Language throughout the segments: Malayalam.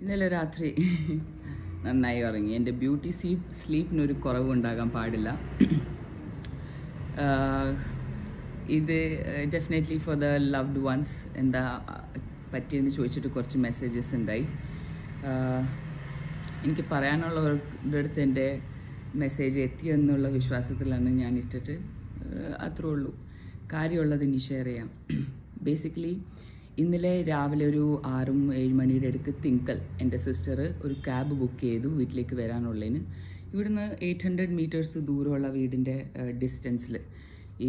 ഇന്നലെ രാത്രി നന്നായി ഉറങ്ങി എൻ്റെ ബ്യൂട്ടി സ്ലീപ്പ് സ്ലീപ്പിനൊരു കുറവുണ്ടാകാൻ പാടില്ല ആഹ് ഇത് definitely for the loved ones എന്താ പറ്റിയെന്ന് ചോദിച്ചിട്ട് കുറച്ച് മെസ്സേജസ് ഉണ്ടായി ആഹ് എനിക്ക് പറയാനുള്ളവരുടെ അടുത്ത് എൻ്റെ മെസ്സേജ് എത്തിയെന്നുള്ള വിശ്വാസത്തിലാണ് ഞാൻ ഇട്ടിട്ട് ആഹ് അത്രേ ഉള്ളൂ കാര്യമുള്ളത് ഇനി ഷെയർ ചെയ്യാം ബേസിക്കലി ഇന്നലെ രാവിലെ ഒരു ആറും ഏഴ് മണിയുടെ അടുക്ക് തിങ്കൽ എൻ്റെ സിസ്റ്റർ ഒരു ക്യാബ് ബുക്ക് ചെയ്തു വീട്ടിലേക്ക് വരാനുള്ളതിന് ഇവിടുന്ന് എയ്റ്റ് ഹൺഡ്രഡ് മീറ്റേഴ്സ് ദൂരമുള്ള വീടിൻ്റെ ഡിസ്റ്റൻസിൽ ഈ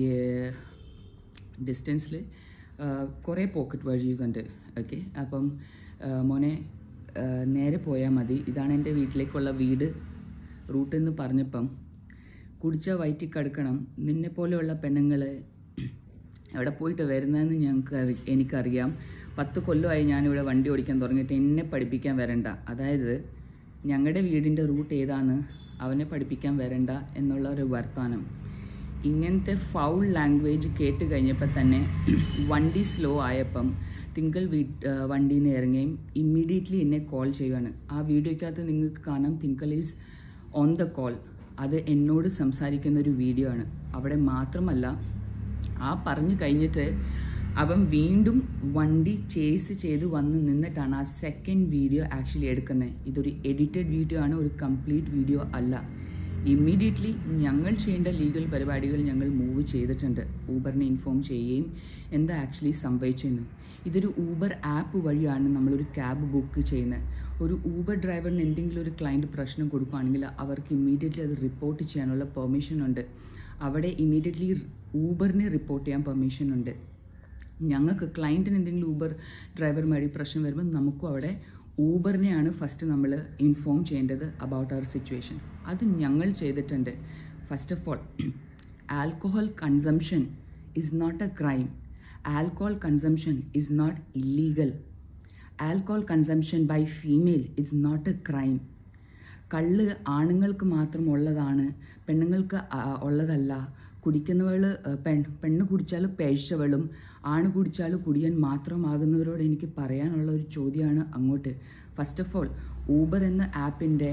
ഡിസ്റ്റൻസിൽ കുറേ പോക്കറ്റ് വഴീസ് ഉണ്ട് ഓക്കെ അപ്പം ആ, മോനെ ആ, നേരെ പോയാൽ മതി ഇതാണ് എൻ്റെ വീട്ടിലേക്കുള്ള വീട് റൂട്ട് എന്ന് പറഞ്ഞപ്പം കുടിച്ച വയറ്റി കടുക്കണം നിന്നെ പോലെയുള്ള പെണ്ണുങ്ങൾ എവിടെ പോയിട്ട് വരുന്നതെന്ന് ഞങ്ങൾക്ക് അറി- എനിക്കറിയാം പത്ത് കൊല്ലമായി ഞാനിവിടെ വണ്ടി ഓടിക്കാൻ തുടങ്ങിയിട്ട് എന്നെ പഠിപ്പിക്കാൻ വരണ്ട അതായത് ഞങ്ങളുടെ വീടിൻ്റെ റൂട്ട് ഏതാണ് അവനെ പഠിപ്പിക്കാൻ വരണ്ട എന്നുള്ള ഒരു വർത്തമാനം ഇങ്ങനത്തെ ഫൗൾ ലാംഗ്വേജ് കേട്ട് കഴിഞ്ഞപ്പോൾ തന്നെ വണ്ടി സ്ലോ ആയപ്പം തിങ്കൾ വീ വണ്ടിയിൽ നിന്ന് ഇറങ്ങുകയും ഇമ്മീഡിയറ്റ്ലി എന്നെ കോൾ ചെയ്യുവാണ് ആ വീഡിയോയ്ക്കകത്ത് നിങ്ങൾക്ക് കാണാം തിങ്കൾ ഈസ് ഓൺ ദ കോൾ അത് എന്നോട് സംസാരിക്കുന്ന ഒരു വീഡിയോ ആണ് അവിടെ മാത്രമല്ല ആ പറഞ്ഞു കഴിഞ്ഞിട്ട് അവൻ വീണ്ടും വണ്ടി ചേസ് ചെയ്ത് വന്ന് നിന്നിട്ടാണ് ആ സെക്കൻഡ് വീഡിയോ ആക്ച്വലി എടുക്കുന്നത് ഇതൊരു എഡിറ്റഡ് വീഡിയോ ആണ് ഒരു കംപ്ലീറ്റ് വീഡിയോ അല്ല ഇമ്മീഡിയറ്റ്ലി ഞങ്ങൾ ചെയ്യേണ്ട ലീഗൽ പരിപാടികൾ ഞങ്ങൾ മൂവ് ചെയ്തിട്ടുണ്ട് ഊബറിനെ ഇൻഫോം ചെയ്യുകയും എന്താ ആക്ച്വലി സംഭവിച്ചെന്നും ഇതൊരു ഊബർ ആപ്പ് വഴിയാണ് നമ്മളൊരു ക്യാബ് ബുക്ക് ചെയ്യുന്നത് ഒരു ഊബർ ഡ്രൈവറിന് എന്തെങ്കിലും ഒരു ക്ലയൻറ്റ് പ്രശ്നം കൊടുക്കുകയാണെങ്കിൽ അവർക്ക് ഇമ്മീഡിയറ്റ്ലി അത് റിപ്പോർട്ട് ചെയ്യാനുള്ള പെർമിഷൻ ഉണ്ട് അവിടെ ഇമ്മീഡിയറ്റ്ലി ഊബറിനെ റിപ്പോർട്ട് ചെയ്യാൻ പെർമിഷൻ ഉണ്ട് ഞങ്ങൾക്ക് ക്ലയൻറ്റിന് എന്തെങ്കിലും ഊബർ ഡ്രൈവർ വഴി പ്രശ്നം വരുമ്പോൾ നമുക്കും അവിടെ ഊബറിനെയാണ് ഫസ്റ്റ് നമ്മൾ ഇൻഫോം ചെയ്യേണ്ടത് അബൌട്ട് അവർ സിറ്റുവേഷൻ അത് ഞങ്ങൾ ചെയ്തിട്ടുണ്ട് first of all alcohol consumption is not a crime alcohol consumption is not illegal alcohol consumption by female it's not a crime കള്ള് ആണുങ്ങൾക്ക് മാത്രം ഉള്ളതാണ് പെണ്ണുങ്ങൾക്ക് ആ, ഉള്ളതല്ല കുടിക്കുന്നവൾ പെൺ പെണ്ണ് കുടിച്ചാൽ പേഴ്ചവളും ആണ് കുടിച്ചാൽ കുടിയൻ മാത്രമാകുന്നവരോട് എനിക്ക് പറയാനുള്ള ഒരു ചോദ്യമാണ് അങ്ങോട്ട് ഫസ്റ്റ് ഓഫ് ഓൾ ഊബർ എന്ന ആപ്പിൻ്റെ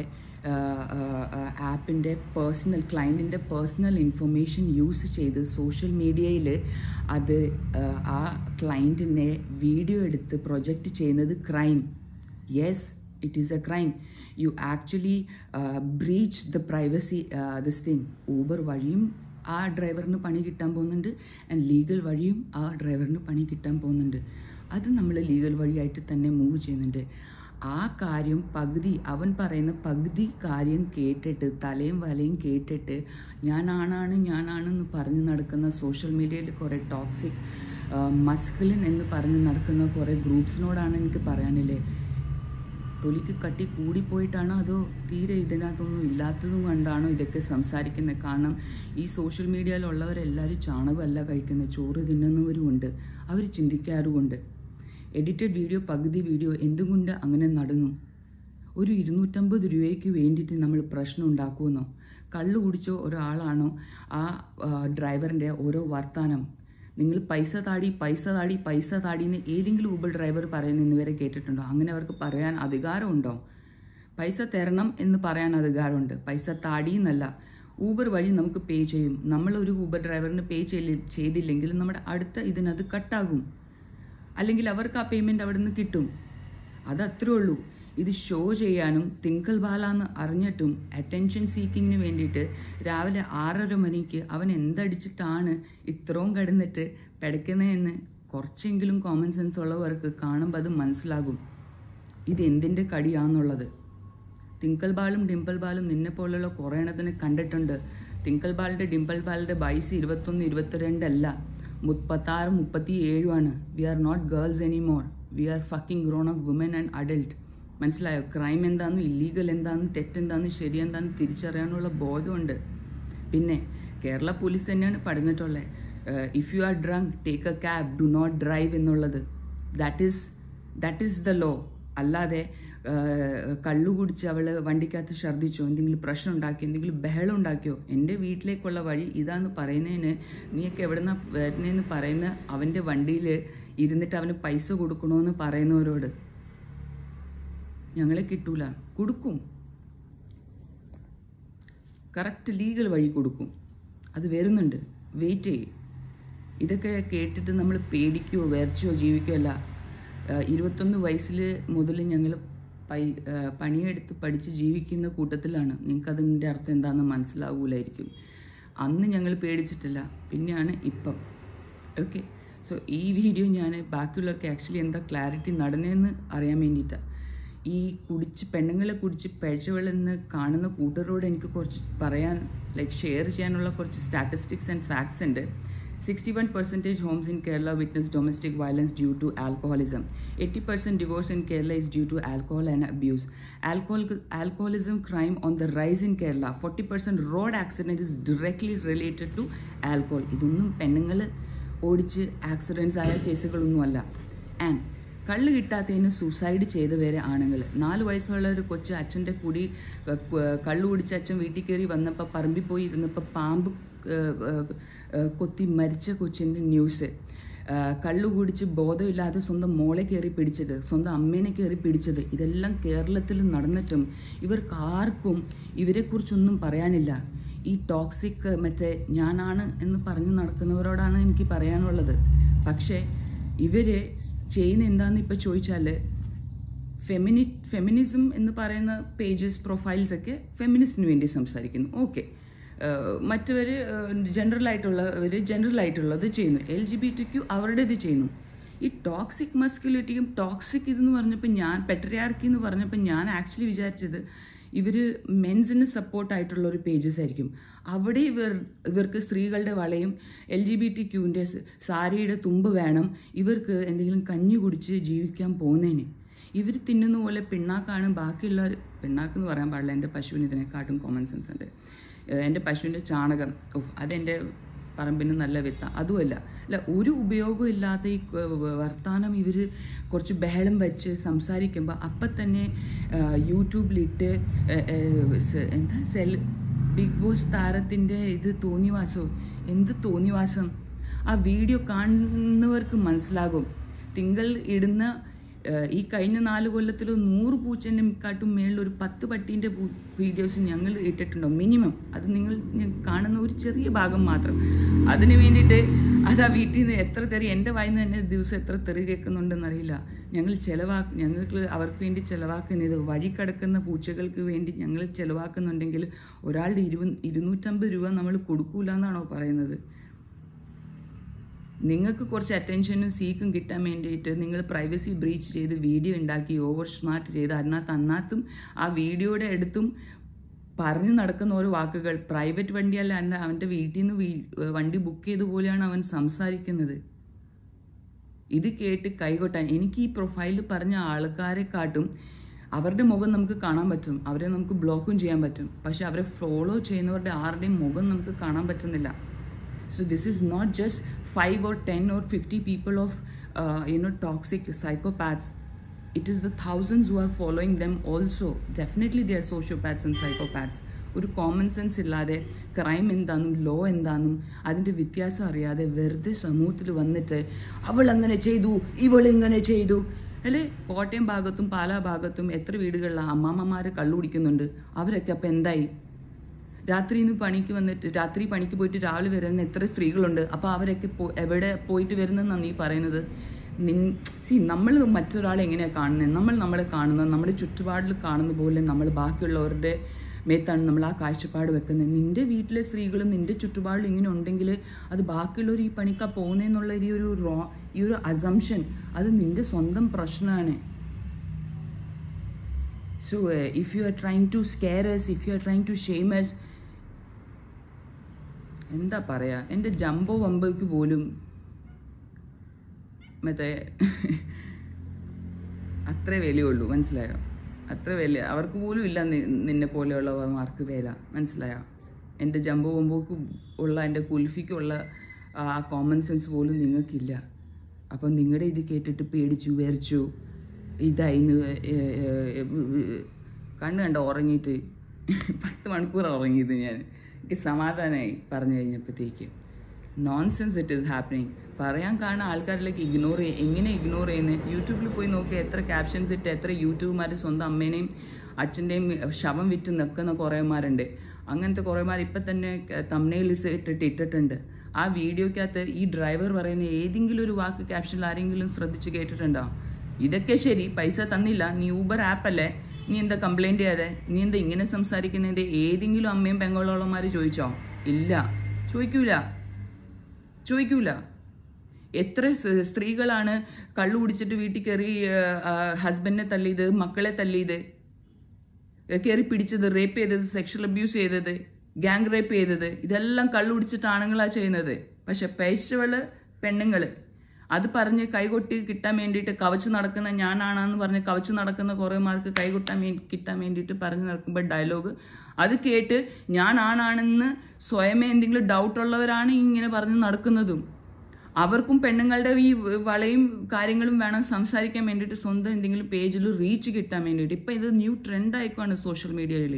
ആപ്പിൻ്റെ പേഴ്സണൽ ക്ലയൻറ്റിൻ്റെ പേഴ്സണൽ ഇൻഫർമേഷൻ യൂസ് ചെയ്ത് സോഷ്യൽ മീഡിയയിൽ അത് ആ, ആ ക്ലയൻറ്റിനെ വീഡിയോ എടുത്ത് പ്രൊജക്റ്റ് ചെയ്യുന്നത് crime yes it is a crime you actually uh, breach the privacy uh, this thing Uber വഴിയും ആ ഡ്രൈവറിന് പണി കിട്ടാൻ പോകുന്നുണ്ട് ആൻഡ് ലീഗൽ വഴിയും ആ ഡ്രൈവറിന് പണി കിട്ടാൻ പോകുന്നുണ്ട് അത് നമ്മൾ ലീഗൽ വഴിയായിട്ട് തന്നെ മൂവ് ചെയ്യുന്നുണ്ട് ആ കാര്യം പകുതി അവൻ പറയുന്ന പകുതി കാര്യം കേട്ടിട്ട് തലയും വലയും കേട്ടിട്ട് ഞാൻ ആണാണ് ഞാനാണെന്ന് പറഞ്ഞ് നടക്കുന്ന സോഷ്യൽ മീഡിയയിൽ കുറേ ടോക്സിക് മസ്കുലിൻ എന്ന് പറഞ്ഞ് നടക്കുന്ന കുറേ ഗ്രൂപ്പ്സിനോടാണ് എനിക്ക് പറയാനില്ലേ തൊലിക്ക് കട്ടി കൂടിപ്പോയിട്ടാണോ അതോ തീരെ ഇതിനകത്തൊന്നും ഇല്ലാത്തതും കൊണ്ടാണോ ഇതൊക്കെ സംസാരിക്കുന്നത് കാരണം ഈ സോഷ്യൽ മീഡിയയിലുള്ളവരെല്ലാവരും ചാണകമല്ല കഴിക്കുന്നത് ചോറ് തിന്നുന്നവരുമുണ്ട് അവർ ചിന്തിക്കാറുമുണ്ട് എഡിറ്റഡ് വീഡിയോ പകുതി വീഡിയോ എന്തുകൊണ്ട് അങ്ങനെ നടന്നു ഒരു ഇരുന്നൂറ്റമ്പത് രൂപയ്ക്ക് വേണ്ടിയിട്ട് നമ്മൾ പ്രശ്നം ഉണ്ടാക്കുമെന്നോ കള്ളു കുടിച്ചോ ഒരാളാണോ ആ ഡ്രൈവറിൻ്റെ ഓരോ വർത്താനം നിങ്ങൾ പൈസ താടി പൈസ താടി പൈസ താടി എന്ന് ഏതെങ്കിലും ഊബർ ഡ്രൈവർ പറയുന്ന ഇന്നുവരെ കേട്ടിട്ടുണ്ടോ അങ്ങനെ അവർക്ക് പറയാൻ അധികാരമുണ്ടോ പൈസ തരണം എന്ന് പറയാൻ അധികാരമുണ്ട് പൈസ താടി എന്നല്ല ഊബർ വഴി നമുക്ക് പേ ചെയ്യും നമ്മൾ ഒരു ഊബർ ഡ്രൈവറിന് പേ ചെയ്തില്ലെങ്കിൽ നമ്മുടെ അടുത്ത ഇതിനത് കട്ടാകും അല്ലെങ്കിൽ അവർക്ക് ആ പേയ്മെൻറ്റ് അവിടെ നിന്ന് കിട്ടും അത് അത്രേ ഉള്ളൂ ഇത് ഷോ ചെയ്യാനും തിങ്കൽ ബാല എന്ന് അറിഞ്ഞിട്ടും അറ്റൻഷൻ സീക്കിങ്ങിന് വേണ്ടിയിട്ട് രാവിലെ ആറര മണിക്ക് അവൻ എന്തടിച്ചിട്ടാണ് ഇത്രയും കിടന്നിട്ട് പിടയ്ക്കുന്നതെന്ന് കുറച്ചെങ്കിലും കോമൺ സെൻസ് ഉള്ളവർക്ക് കാണുമ്പോൾ അത് മനസ്സിലാകും ഇത് എന്തിൻ്റെ കടിയാന്നുള്ളത് തിങ്കൽ ബാലും ഡിംപിൾ ബാലും നിന്നെ പോലുള്ള കുറേ എണ്ണത്തിനെ കണ്ടിട്ടുണ്ട് തിങ്കൽ ബാലിൻ്റെ ഡിംപിൾ ബാലിൻ്റെ വയസ്സ് ഇരുപത്തൊന്ന് ഇരുപത്തിരണ്ടല്ല മുപ്പത്താറ് മുപ്പത്തി ഏഴുമാണ് we are not girls anymore we are fucking grown of woman and adult മനസ്സിലായോ ക്രൈം എന്താണെന്നും ഇല്ലീഗൽ എന്താണെന്നും തെറ്റെന്താണെന്നും ശരിയെന്താണെന്നും തിരിച്ചറിയാനുള്ള ബോധമുണ്ട് പിന്നെ കേരള പോലീസ് തന്നെയാണ് പറഞ്ഞിട്ടുള്ളത് if you are drunk take a cab do not drive എന്നുള്ളത് that is that is the law അല്ലാതെ കള്ളു കുടിച്ച് അവൾ വണ്ടിക്കകത്ത് ഛർദ്ദിച്ചോ എന്തെങ്കിലും പ്രശ്നം ഉണ്ടാക്കിയോ എന്തെങ്കിലും ബഹളം ഉണ്ടാക്കിയോ എൻ്റെ വീട്ടിലേക്കുള്ള വഴി ഇതാന്ന് പറയുന്നതിന് നീയൊക്കെ എവിടുന്ന വരുന്നതെന്ന് പറയുന്ന അവൻ്റെ വണ്ടിയിൽ ഇരുന്നിട്ട് അവന് പൈസ കൊടുക്കണമെന്ന് പറയുന്നവരോട് ഞങ്ങളെ കിട്ടൂല കൊടുക്കും കറക്റ്റ് ലീഗൽ വഴി കൊടുക്കും അത് വരുന്നുണ്ട് വെയിറ്റ് ചെയ്യും ഇതൊക്കെ കേട്ടിട്ട് നമ്മൾ പേടിക്കുകയോ വേർച്ചയോ ജീവിക്കുകയോ അല്ല ആഹ് ഇരുപത്തൊന്ന് വയസ്സിൽ മുതൽ ഞങ്ങൾ പൈ ആഹ് പണിയെടുത്ത് പഠിച്ച് ജീവിക്കുന്ന കൂട്ടത്തിലാണ് നിങ്ങൾക്ക് അതിൻ്റെ അർത്ഥം എന്താണെന്ന് മനസ്സിലാവൂലായിരിക്കും അന്ന് ഞങ്ങൾ പേടിച്ചിട്ടില്ല പിന്നെയാണ് ഇപ്പം ഓക്കെ സോ ഈ വീഡിയോ ഞാൻ ബാക്കിയുള്ളവർക്ക് ആക്ച്വലി എന്താ ക്ലാരിറ്റി നടന്നതെന്ന് അറിയാൻ വേണ്ടിയിട്ടാണ് ഈ കുടിച്ച് പെണ്ണുങ്ങളെ കുടിച്ച് പഴച്ചവെള്ളം എന്ന് കാണുന്ന കൂട്ടരോട് എനിക്ക് കുറച്ച് പറയാൻ ലൈക്ക് ഷെയർ ചെയ്യാനുള്ള കുറച്ച് സ്റ്റാറ്റിസ്റ്റിക്സ് ആൻഡ് ഫാക്ട്സ് ഉണ്ട് sixty one percentage homes in Kerala witness domestic violence due to alcoholism eighty percent divorce in Kerala is due to alcohol and abuse alcohol alcoholism crime on the rise in Kerala forty percent road accident is directly related to alcohol ഇതൊന്നും പെണ്ണുങ്ങൾ ഓടിച്ച് ആക്സിഡൻസ് ആയ കേസുകളൊന്നുമല്ല ആൻഡ് കള്ള് കിട്ടാത്തതിന് സൂസൈഡ് ചെയ്തവരെ ആണുങ്ങൾ നാല് വയസ്സുള്ള ഒരു കൊച്ച് അച്ഛൻ്റെ കൂടി ഏഹ്, ക- കള്ള് കുടിച്ച് അച്ഛൻ വീട്ടിൽ കയറി വന്നപ്പോൾ പറമ്പിൽ പോയി ഇരുന്നപ്പോൾ പാമ്പ് ഏഹ്, ഏഹ്, ഏഹ്, കൊത്തി മരിച്ച കൊച്ചിൻ്റെ ന്യൂസ് ഏഹ്, കള്ളു കുടിച്ച് ബോധമില്ലാതെ സ്വന്തം മോളെ കയറി പിടിച്ചത് സ്വന്തം അമ്മേനെ കയറി പിടിച്ചത് ഇതെല്ലാം കേരളത്തിൽ നടന്നിട്ടും ഇവർക്ക് ആർക്കും ഇവരെക്കുറിച്ചൊന്നും പറയാനില്ല ഈ ടോക്സിക് മറ്റേ ഞാനാണ് എന്ന് പറഞ്ഞു നടക്കുന്നവരോടാണ് എനിക്ക് പറയാനുള്ളത് പക്ഷേ ഇവര് ചെയ്യുന്ന എന്താന്ന് ഇപ്പൊ ചോദിച്ചാല് ഫെമിനി ഫെമിനിസം എന്ന് പറയുന്ന പേജസ് പ്രൊഫൈൽസ് ഒക്കെ ഫെമിനിസ്റ്റിന് വേണ്ടി സംസാരിക്കുന്നു ഓക്കെ മറ്റവർ ജനറൽ ആയിട്ടുള്ളവർ ജനറൽ ആയിട്ടുള്ളത് ചെയ്യുന്നു L G B T Q അവരുടേത് ചെയ്യുന്നു ഈ ടോക്സിക് മസ്കുലിറ്റിയും ടോക്സിക് ഇതെന്ന് പറഞ്ഞപ്പോൾ ഞാൻ പെട്രിയാർക്കി എന്ന് പറഞ്ഞപ്പോൾ ഞാൻ ആക്ച്വലി വിചാരിച്ചത് ഇവർ മെൻസിന് സപ്പോർട്ടായിട്ടുള്ള ഒരു പേജസ് ആയിരിക്കും അവിടെ ഇവർ ഇവർക്ക് സ്ത്രീകളുടെ വളയും എൽ ജി ബി ടി ക്യൂവിൻ്റെ സാരിയുടെ തുമ്പ് വേണം ഇവർക്ക് എന്തെങ്കിലും കഞ്ഞി കുടിച്ച് ജീവിക്കാൻ പോകുന്നതിന് ഇവർ തിന്നുന്ന പോലെ പിണ്ണാക്കാണ് ബാക്കിയുള്ളവർ പിണ്ണാക്ക് എന്ന് പറയാൻ പാടില്ല എൻ്റെ പശുവിന് ഇതിനെക്കാട്ടും കോമൺ സെൻസ് ഉണ്ട് ഏഹ് എൻ്റെ പശുവിൻ്റെ ചാണകം ഓ അതെൻ്റെ പറമ്പിന് നല്ല വിത്ത അതുമല്ല അല്ല ഒരു ഉപയോഗവും ഇല്ലാത്ത ഈ ക- വ- വർത്താനം ഇവർ കുറച്ച് ബഹളം വെച്ച് സംസാരിക്കുമ്പോൾ അപ്പം തന്നെ ആ, യൂട്യൂബിലിട്ട് ഏ, ഏ, സ- എന്താ സെൽ ബിഗ് ബോസ് താരത്തിൻ്റെ ഇത് തോന്നിവാസോ എന്ത് തോന്നിവാസം ആ വീഡിയോ കാണുന്നവർക്ക് മനസ്സിലാകും തിങ്കൾ ഇടുന്ന ഏഹ് ഈ കഴിഞ്ഞ നാല് കൊല്ലത്തിൽ നൂറ് പൂച്ചൻ്റെ കാട്ടും മേളിൽ ഒരു പത്ത് പട്ടീൻ്റെ വീഡിയോസ് ഞങ്ങൾ ഇട്ടിട്ടുണ്ടോ മിനിമം അത് നിങ്ങൾ ഞ- കാണുന്ന ഒരു ചെറിയ ഭാഗം മാത്രം അതിന് വേണ്ടിയിട്ട് അത് ആ വീട്ടിൽ നിന്ന് എത്ര തെറി എൻ്റെ വായിൽ നിന്ന് തന്നെ ദിവസം എത്ര തെറി കേൾക്കുന്നുണ്ടെന്ന് അറിയില്ല ഞങ്ങൾ ചിലവാ ഞങ്ങൾക്ക് അവർക്ക് വേണ്ടി ചിലവാക്കുന്നത് വഴി കിടക്കുന്ന പൂച്ചകൾക്ക് വേണ്ടി ഞങ്ങൾ ചിലവാക്കുന്നുണ്ടെങ്കിൽ ഒരാളുടെ ഇരു ഇരുന്നൂറ്റമ്പത് രൂപ നമ്മൾ കൊടുക്കൂല എന്നാണോ പറയുന്നത് നിങ്ങൾക്ക് കുറച്ച് അറ്റൻഷനും സീക്കും കിട്ടാൻ വേണ്ടിയിട്ട് നിങ്ങൾ പ്രൈവസി ബ്രീച്ച് ചെയ്ത് വീഡിയോ ഉണ്ടാക്കി ഓവർ സ്മാർട്ട് ചെയ്ത് അതിനകത്ത് അന്നാത്തും ആ വീഡിയോയുടെ അടുത്തും പറഞ്ഞു നടക്കുന്ന ഓരോ വാക്കുകൾ പ്രൈവറ്റ് വണ്ടിയല്ല അല്ല അവൻ്റെ വീട്ടിൽ നിന്ന് വീ- വണ്ടി ബുക്ക് ചെയ്ത പോലെയാണ് അവൻ സംസാരിക്കുന്നത് ഇത് കേട്ട് കൈകൊട്ടാൻ എനിക്ക് ഈ പ്രൊഫൈലിൽ പറഞ്ഞ ആൾക്കാരെക്കാട്ടും അവരുടെ മുഖം നമുക്ക് കാണാൻ പറ്റും അവരെ നമുക്ക് ബ്ലോക്കും ചെയ്യാൻ പറ്റും പക്ഷെ അവരെ ഫോളോ ചെയ്യുന്നവരുടെ ആരുടെയും മുഖം നമുക്ക് കാണാൻ പറ്റുന്നില്ല So this is not just five or ten or fifty people of uh, you know toxic psychopaths. It is the thousands who are following them also. Definitely they are sociopaths and psychopaths. ഒരു കോമൺ സെൻസ് ഇല്ലാതെ ക്രൈം എന്താണെന്നും ലോ എന്താണെന്നും അതിൻ്റെ വ്യത്യാസം അറിയാതെ വെറുതെ സമൂഹത്തിൽ വന്നിട്ട് അവൾ അങ്ങനെ ചെയ്തു ഇവൾ ഇങ്ങനെ ചെയ്തു അല്ലേ കോട്ടയം ഭാഗത്തും പാലാ ഭാഗത്തും എത്ര വീടുകളിലാണ് അമ്മാമ്മമാർ കള്ളുകുടിക്കുന്നുണ്ട് അവരൊക്കെ അപ്പം എന്തായി രാത്രി ഇന്ന് പണിക്ക് വന്നിട്ട് രാത്രി പണിക്ക് പോയിട്ട് രാവിലെ വരുന്ന എത്ര സ്ത്രീകളുണ്ട് അപ്പോൾ അവരൊക്കെ പോ- എവിടെ പോയിട്ട് വരുന്നെന്നാണ് നീ പറയുന്നത് നിൻ സി നമ്മൾ മറ്റൊരാളെ എങ്ങനെയാണ് കാണുന്നത് നമ്മൾ നമ്മളെ കാണുന്നത് നമ്മുടെ ചുറ്റുപാടിൽ കാണുന്ന പോലെ നമ്മൾ ബാക്കിയുള്ളവരുടെ മേത്താണ് നമ്മൾ ആ കാഴ്ചപ്പാട് വെക്കുന്നത് നിന്റെ വീട്ടിലെ സ്ത്രീകളും നിന്റെ ചുറ്റുപാടിൽ ഇങ്ങനെ ഉണ്ടെങ്കിൽ അത് ബാക്കിയുള്ളവർ ഈ പണിക്കാ പോകുന്നതെന്നുള്ള ഈ ഒരു റോ ഈ ഒരു അസംഷൻ അത് നിന്റെ സ്വന്തം പ്രശ്നമാണ് So, uh, if you are trying to scare us, if you are trying to shame us, എന്താ പറയാ എൻ്റെ ജംബോ വമ്പോയ്ക്ക് പോലും മറ്റേ അത്രേ വിലയുള്ളൂ മനസ്സിലായോ അത്ര വില അവർക്ക് പോലും ഇല്ല നി- നിന്നെ പോലെയുള്ളവന്മാർക്ക് വില മനസ്സിലായോ എൻ്റെ ജംബോ വമ്പോക്ക് ഉള്ള എൻ്റെ കുൽഫിക്കുള്ള ആ കോമൺ സെൻസ് പോലും നിങ്ങൾക്കില്ല അപ്പം നിങ്ങളുടെ ഇത് കേട്ടിട്ട് പേടിച്ചു വിറച്ചു ഇതായിന്ന് കണ്ണ് കണ്ട ഉറങ്ങിയിട്ട് പത്ത് മണിക്കൂർ ഉറങ്ങിയത് ഞാൻ എനിക്ക് സമാധാനമായി പറഞ്ഞു കഴിഞ്ഞപ്പോഴത്തേക്ക് നോൺസെൻസ് ഇറ്റ് ഈസ് ഹാപ്പനിങ് പറയാൻ കാണുന്ന ആൾക്കാരിലേക്ക് ഇഗ്നോർ ചെയ്യും എങ്ങനെ ഇഗ്നോർ ചെയ്യുന്നത് യൂട്യൂബിൽ പോയി നോക്കി എത്ര ക്യാപ്ഷൻസ് ഇട്ട് എത്ര യൂട്യൂബർമാർ സ്വന്തം അമ്മേനെയും അച്ഛൻ്റെയും ശവം വിറ്റ് നിൽക്കുന്ന കുറേമാരുണ്ട് അങ്ങനത്തെ കുറേമാർ ഇപ്പം തന്നെ തമ്മനയിൽ ഇട്ടിട്ട് ഇട്ടിട്ടുണ്ട് ആ വീഡിയോക്കകത്ത് ഈ ഡ്രൈവർ പറയുന്ന ഏതെങ്കിലും ഒരു വാക്ക് ക്യാപ്ഷനിൽ ആരെങ്കിലും ശ്രദ്ധിച്ച് കേട്ടിട്ടുണ്ടോ ഇതൊക്കെ ശരി പൈസ തന്നില്ല നീ ഊബർ ആപ്പല്ലേ നീ എന്താ കംപ്ലൈന്റ് ചെയ്യാതെ നീ എന്താ ഇങ്ങനെ സംസാരിക്കുന്നതിന്റെ ഏതെങ്കിലും അമ്മയും പെങ്ങളോളന്മാർ ചോദിച്ചോ ഇല്ല ചോദിക്കൂല ചോദിക്കൂല എത്ര സ് സ്ത്രീകളാണ് കള്ളു കുടിച്ചിട്ട് വീട്ടിൽ കയറി ഹസ്ബൻഡിനെ തല്ലിയത് മക്കളെ തല്ലിയത് കയറി പിടിച്ചത് റേപ്പ് ചെയ്തത് സെക്ഷൽ അബ്യൂസ് ചെയ്തത് ഗ്യാങ് റേപ്പ് ചെയ്തത് ഇതെല്ലാം കള്ളു കുടിച്ചിട്ട് ആണുങ്ങളാ ചെയ്യുന്നത് പക്ഷെ പേശവള് പെണ്ണുങ്ങള് അത് പറഞ്ഞ് കൈകൊട്ടി കിട്ടാൻ വേണ്ടിയിട്ട് കവച്ച് നടക്കുന്ന ഞാനാണെന്ന് പറഞ്ഞ് കവച്ച് നടക്കുന്ന കുറേമാർക്ക് കൈകൊട്ടാൻ വേണ്ടി കിട്ടാൻ വേണ്ടിയിട്ട് പറഞ്ഞു നടക്കുമ്പോൾ ഡയലോഗ് അത് കേട്ട് ഞാൻ ആണാണെന്ന് സ്വയമേ എന്തെങ്കിലും ഡൗട്ട് ഉള്ളവരാണ് ഇങ്ങനെ പറഞ്ഞ് നടക്കുന്നതും അവർക്കും പെണ്ണുങ്ങളുടെ ഈ വളയും കാര്യങ്ങളും വേണം സംസാരിക്കാൻ വേണ്ടിയിട്ട് സ്വന്തം എന്തെങ്കിലും പേജിൽ റീച്ച് കിട്ടാൻ വേണ്ടിയിട്ട് ഇപ്പം ഇത് ന്യൂ ട്രെൻഡ് ആയിക്കോണ് സോഷ്യൽ മീഡിയയിൽ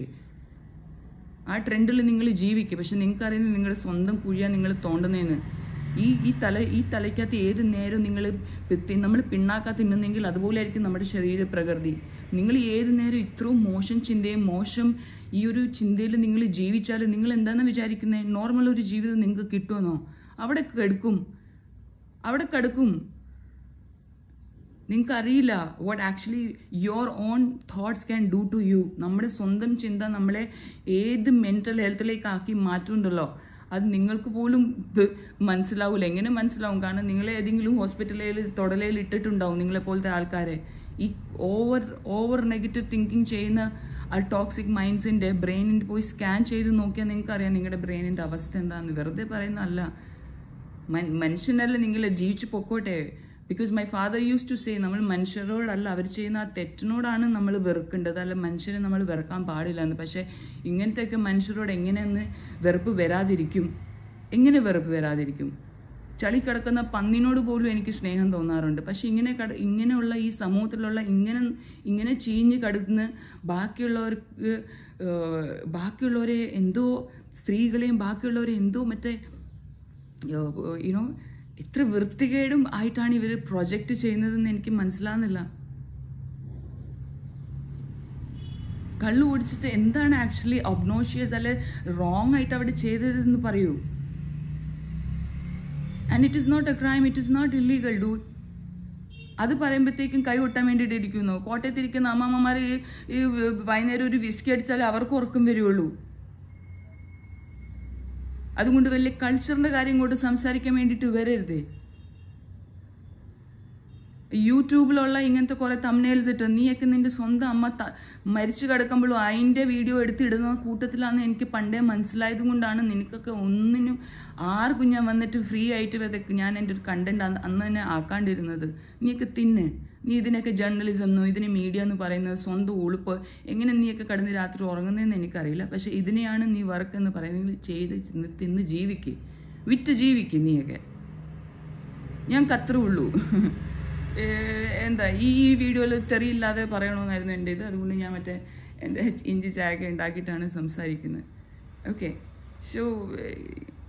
ആ ട്രെൻഡിൽ നിങ്ങൾ ജീവിക്കുക പക്ഷെ നിങ്ങൾക്ക് അറിയുന്നത് നിങ്ങളുടെ സ്വന്തം കുഴിയാണ് നിങ്ങൾ തോണ്ടുന്നതെന്ന് ഈ ഈ തല ഈ തലയ്ക്കകത്ത് ഏത് നേരം നിങ്ങൾ നമ്മൾ പിണ്ണാക്കാ തിന്നുന്നെങ്കിൽ അതുപോലെ ആയിരിക്കും നമ്മുടെ ശരീര പ്രകൃതി നിങ്ങൾ ഏത് നേരം ഇത്രയും മോശം ചിന്തയും മോശം ഈ ഒരു ചിന്തയിൽ നിങ്ങൾ ജീവിച്ചാൽ നിങ്ങൾ എന്താണെന്ന് വിചാരിക്കുന്നത് നോർമൽ ഒരു ജീവിതം നിങ്ങൾക്ക് കിട്ടുമെന്നോ അവിടെ കെടുക്കും അവിടെ കെടുക്കും നിങ്ങൾക്ക് അറിയില്ല what actually your own thoughts can do to you നമ്മുടെ സ്വന്തം ചിന്ത നമ്മളെ ഏത് മെന്റൽ ഹെൽത്തിലേക്ക് ആക്കി മാറ്റുന്നുണ്ടല്ലോ അത് നിങ്ങൾക്ക് പോലും മനസ്സിലാവില്ല എങ്ങനെ മനസ്സിലാവും കാരണം നിങ്ങളെ ഏതെങ്കിലും ഹോസ്പിറ്റലിൽ തൊടലയിൽ ഇട്ടിട്ടുണ്ടാവും നിങ്ങളെ പോലത്തെ ആൾക്കാരെ ഈ ഓവർ ഓവർ നെഗറ്റീവ് തിങ്കിങ് ചെയ്യുന്ന ആ ടോക്സിക് മൈൻഡ്സിന്റെ ബ്രെയിനിൻ്റെ പോയി സ്കാൻ ചെയ്ത് നോക്കിയാൽ നിങ്ങൾക്ക് അറിയാം നിങ്ങളുടെ ബ്രെയിനിന്റെ അവസ്ഥ എന്താണെന്ന് വെറുതെ പറയുന്നതല്ല മനുഷ്യനല്ല നിങ്ങൾ ജീവിച്ചു പൊക്കോട്ടെ because my father use to say നമ്മൾ മനുഷ്യരോടല്ല അവർ ചെയ്യുന്ന ആ തെറ്റിനോടാണ് നമ്മൾ വെറുക്കേണ്ടത് അല്ല മനുഷ്യരെ നമ്മൾ വെറുക്കാൻ പാടില്ല എന്ന് പക്ഷേ ഇങ്ങനത്തെയൊക്കെ മനുഷ്യരോട് എങ്ങനെയൊന്ന് വെറുപ്പ് വരാതിരിക്കും എങ്ങനെ വെറുപ്പ് വരാതിരിക്കും ചളി കിടക്കുന്ന പന്നിനോട് പോലും എനിക്ക് സ്നേഹം തോന്നാറുണ്ട് പക്ഷെ ഇങ്ങനെ കട ഇങ്ങനെയുള്ള ഈ സമൂഹത്തിലുള്ള ഇങ്ങനെ ഇങ്ങനെ ചീഞ്ഞ് കടന്ന് ബാക്കിയുള്ളവർക്ക് ബാക്കിയുള്ളവരെ എന്തോ സ്ത്രീകളെയും ബാക്കിയുള്ളവരെ എന്തോ മറ്റേ യുനോ ഇത്ര വൃത്തികേടും ആയിട്ടാണ് ഇവർ പ്രൊജക്റ്റ് ചെയ്യുന്നതെന്ന് എനിക്ക് മനസ്സിലാകുന്നില്ല കള്ളു ഓടിച്ചിട്ട് എന്താണ് ആക്ച്വലി ഒബ്നോഷ്യസ് അല്ലെ റോങ് ആയിട്ട് അവിടെ ചെയ്തതെന്ന് പറയൂ and it is not a crime it is not illegal do അത് പറയുമ്പോഴത്തേക്കും കൈ കൊട്ടാൻ വേണ്ടിയിട്ട് ഇരിക്കുന്നു കോട്ടയത്തിരിക്കുന്ന അമ്മമ്മമാർ ഈ വൈകുന്നേരം ഒരു വിസ്കി അടിച്ചാൽ അവർക്ക് ഉറക്കം വരുള്ളൂ അതുകൊണ്ട് വലിയ കൾച്ചറിന്റെ കാര്യം കൊണ്ട് സംസാരിക്കാൻ വേണ്ടിയിട്ട് വരരുത് യൂട്യൂബിലുള്ള ഇങ്ങനത്തെ കുറെ തമ്നേൽസ് ഇട്ട് നീയൊക്കെ നിന്റെ സ്വന്തം അമ്മ മരിച്ചു കിടക്കുമ്പോഴും അതിന്റെ വീഡിയോ എടുത്തിടുന്ന കൂട്ടത്തിലാന്ന് എനിക്ക് പണ്ടേ മനസ്സിലായത് കൊണ്ടാണ് നിനക്കൊക്കെ ഒന്നിനും ആർക്കും ഞാൻ വന്നിട്ട് ഫ്രീ ആയിട്ട് വിതക്ക് ഞാൻ എൻ്റെ ഒരു കണ്ടന്റ് അന്ന് തന്നെ ആക്കാണ്ടിരുന്നത് നീയൊക്കെ തിന്നെ നീ ഇതിനൊക്കെ ജേർണലിസം എന്നോ ഇതിന് മീഡിയ എന്ന് പറയുന്നത് സ്വന്തം ഉളുപ്പ് എങ്ങനെ നീയൊക്കെ കടന്ന് രാത്രി ഉറങ്ങുന്നതെന്ന് എനിക്കറിയില്ല പക്ഷെ ഇതിനെയാണ് നീ വർക്ക് എന്ന് പറയുന്നത് ചെയ്ത് തിന്ന് ജീവിക്ക് വിറ്റ് ജീവിക്ക് നീയൊക്കെ ഞാൻ കത്രേ ഉള്ളൂ എന്താ ഈ വീഡിയോയിൽ തെറിയില്ലാതെ പറയണമെന്നായിരുന്നു എൻ്റെ ഇത് അതുകൊണ്ട് ഞാൻ മറ്റേ എൻ്റെ ഇഞ്ചി ചായ ഒക്കെ ഉണ്ടാക്കിയിട്ടാണ് സംസാരിക്കുന്നത് ഓക്കെ സോ